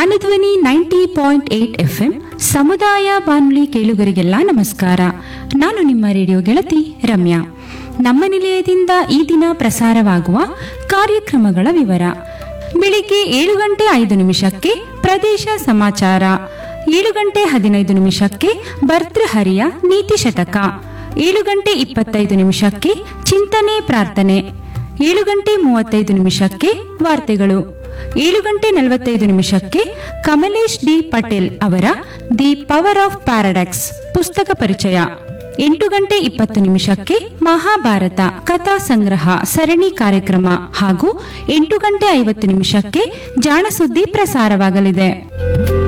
ಜ್ಞಾನಧ್ವನಿ ninety point eight FM ಸಮುದಾಯ ಬಾನುಲಿ ಕೇಳುಗರಿಗೆಲ್ಲ ನಮಸ್ಕಾರ ನಾನು ನಿಮ್ಮ ರೇಡಿಯೋ ಗೆಳತಿ ರಮ್ಯಾ ನಮ್ಮ ನಿಲಯದಿಂದ ಈ ದಿನ ಪ್ರಸಾರವಾಗುವ ಕಾರ್ಯಕ್ರಮಗಳ ವಿವರ ಬೆಳಿಗ್ಗೆ ಏಳು ಗಂಟೆ ಐದು ನಿಮಿಷಕ್ಕೆ ಪ್ರದೇಶ ಸಮಾಚಾರ ಏಳು ಗಂಟೆ ಹದಿನೈದು ನಿಮಿಷಕ್ಕೆ ಭರ್ತೃಹರಿಯ ನೀತಿ ಶತಕ ಏಳು ಗಂಟೆ ಇಪ್ಪತ್ತೈದು ನಿಮಿಷಕ್ಕೆ ಚಿಂತನೆ ಪ್ರಾರ್ಥನೆ ಏಳು ಗಂಟೆ ಮೂವತ್ತೈದು ನಿಮಿಷಕ್ಕೆ ವಾರ್ತೆಗಳು ಏಳು ಗಂಟೆ ನಲವತ್ತೈದು ನಿಮಿಷಕ್ಕೆ ಕಮಲೇಶ್ ಡಿ ಪಟೇಲ್ ಅವರ ದಿ ಪವರ್ ಆಫ್ ಪ್ಯಾರಡಕ್ಸ್ ಪುಸ್ತಕ ಪರಿಚಯ ಎಂಟು ಗಂಟೆ ಇಪ್ಪತ್ತು ನಿಮಿಷಕ್ಕೆ ಮಹಾಭಾರತ ಕಥಾ ಸಂಗ್ರಹ ಸರಣಿ ಕಾರ್ಯಕ್ರಮ ಹಾಗೂ ಎಂಟು ಗಂಟೆ ಐವತ್ತು ನಿಮಿಷಕ್ಕೆ ಜಾಣಸುದ್ದಿ ಪ್ರಸಾರವಾಗಲಿದೆ